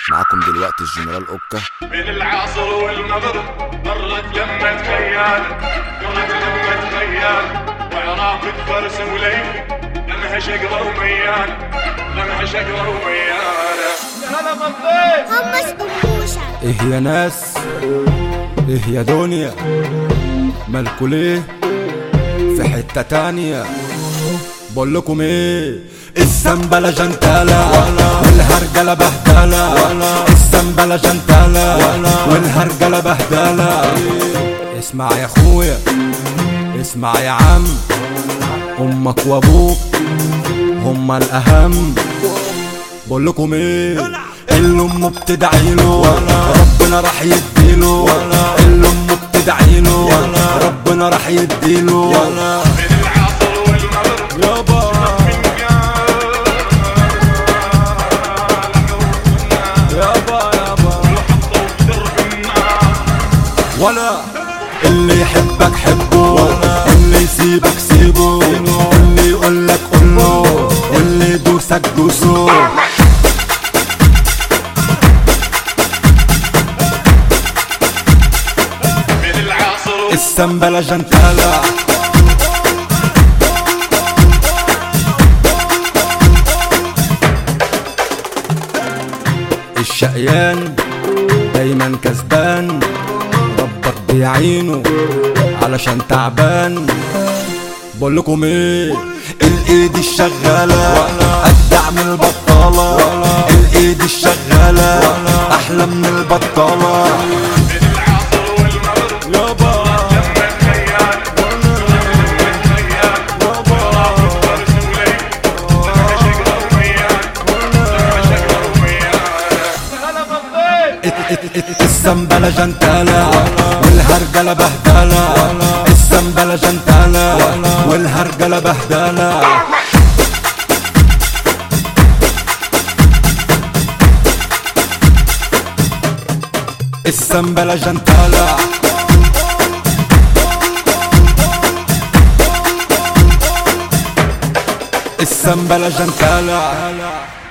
معاكم دلوقتي الجنرال اوكا بين العصر والمغرب مرت لمة خيال مرت لمة خيال وعراقة فرس وليل لمها شقرة وميال لمها شقرة وميال هلا بالضيف همس قموشة ايه يا ناس ايه يا دنيا مالكوا ليه في حتة تانية بقول لكم ايه السنبلة جنتالة والهرجلة بهدلة السنبلة جنتالة والهرجلة بهدلة اسمع يا اخويا اسمع يا عم امك وابوك هما الاهم بقول لكم ايه اللي امه بتدعي له ربنا راح يديله اللي امه بتدعي له ربنا راح يديله بين العصر والمغرب يابا يابا يابا وحطوا بدرب النار ولا اللي يحبك حبه اللي يسيبك سيبه اللي يقولك قوله اللي يدوسك دوسه بين العصر السنبلة جنتالة الشقيان دايما كسبان ربك بيعينه علشان تعبان بقول لكم ايه الايد الشغالة ابدع من البطالة الايد الشغالة احلى من البطالة بين العصر والمغرب يابا لمة خيال لمة خيال وعراقة فرس وليل لمها شقرة وميال لمها شقرة وميال هلا بالضيف السنبلة جنتالة والهرجلة بهدلة السنبلة جنتالة والهرجلة بهدلة السنبلة جنتالة السنبلة جنتالة